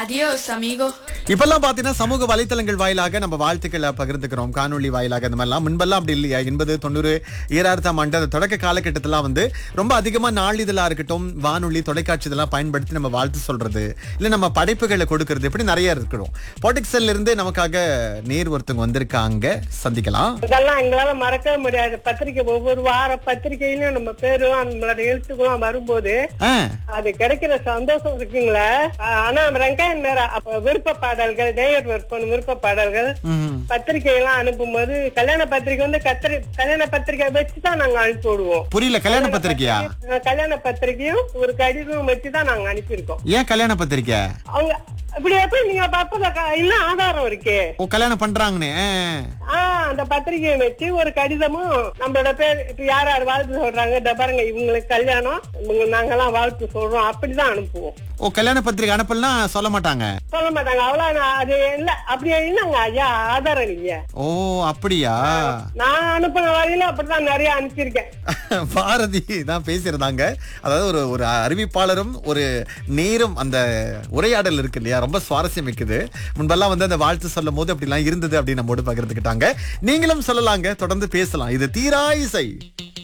Adiós, amigo. இப்பெல்லாம் பாத்தீங்கன்னா சமூக வலைத்தளங்கள் வாயிலாக நம்ம வாழ்த்துக்களை பகிர்ந்துக்கிறோம் காணொளி வாயிலாக இந்த மாதிரிலாம் முன்பெல்லாம் அப்படி இல்லையா எண்பது தொண்ணூறு ஈராயிரத்தாம் ஆண்டு அந்த தொடக்க காலகட்டத்திலாம் வந்து ரொம்ப அதிகமா நாளிதழா இருக்கட்டும் வானொலி தொலைக்காட்சி இதெல்லாம் பயன்படுத்தி நம்ம வாழ்த்து சொல்றது இல்ல நம்ம படைப்புகளை கொடுக்கறது இப்படி நிறைய இருக்கிறோம் பாட்டிக்ஸல்ல இருந்து நமக்காக நேர் ஒருத்தவங்க வந்திருக்காங்க சந்திக்கலாம் இதெல்லாம் எங்களால மறக்கவே முடியாது பத்திரிக்கை ஒவ்வொரு வார பத்திரிக்கையிலும் நம்ம பேரும் நம்மளோட எழுத்துக்களும் வரும்போது ஆ, அது கிடைக்கிற சந்தோஷம் இருக்குங்களே ஆனா வெங்காயம் நேரம் அப்ப விருப்ப பாடல்கள் நேயர் விருப்பம் விருப்ப பாடல்கள் ம். பத்திரிக்கை எல்லாம் அனுப்பும்போது கல்யாண பத்திரிக்கை வந்து கத்திரி கல்யாண பத்திரிக்கை வச்சுதான் நாங்க அனுப்பி விடுவோம் புரியல கல்யாண பத்திரிக்கையா அஹ் கல்யாண பத்திரிக்கையும் ஒரு கடிதம் வச்சுதான் நாங்க அனுப்பியிருக்கோம் ஏன் கல்யாண பத்திரிக்கை அவங்க இப்படி எப்படி நீங்க பாப்பத இன்னும் ஆதாரம் இருக்கே ஓ கல்யாணம் பண்றாங்கன்னு ஆ. ஆஹ் அந்த பத்திரிகையை வச்சு ஒரு கடிதமும் நம்மளோட பேர் இப்ப யார் யார் வாழ்த்து சொல்றாங்க இந்த பாருங்க இவங்களுக்கு கல்யாணம் இவங்க நாங்கெல்லாம் வாழ்த்து சொல்றோம் அப்படிதான் அனுப்புவோம் ஓ கல்யாண பத்திரிக்கை அனுப்பலாம் சொல்ல மாட்டாங்க சொல்ல மாட்டாங்க அவ்வளவு நான் அது இல்ல அப்படியே இல்லங்க ஐயா ஆதாரம் இல்லையே ஓ அப்படியா நான் அனுப்புன வரையில அப்படிதான் நிறைய அனுப்பிச்சிருக்கேன் பாரதி தான் பேசியிருந்தாங்க அதாவது ஒரு ஒரு அறிவிப்பாளரும் ஒரு நேரும் அந்த உரையாடல் இருக்கு இல்லையா ரொம்ப சுவாரஸ்யம் மிக்குது முன்பெல்லாம் வந்து அந்த வாழ்த்து சொல்லும் போது அப்படிலாம் இருந்தது அப்படின்னு நம்மோடு பகிர்ந்துக்கிட்டாங்க நீங்களும் சொல்லலாங்க தொடர்ந்து பேசலாம் இது தீரா இசை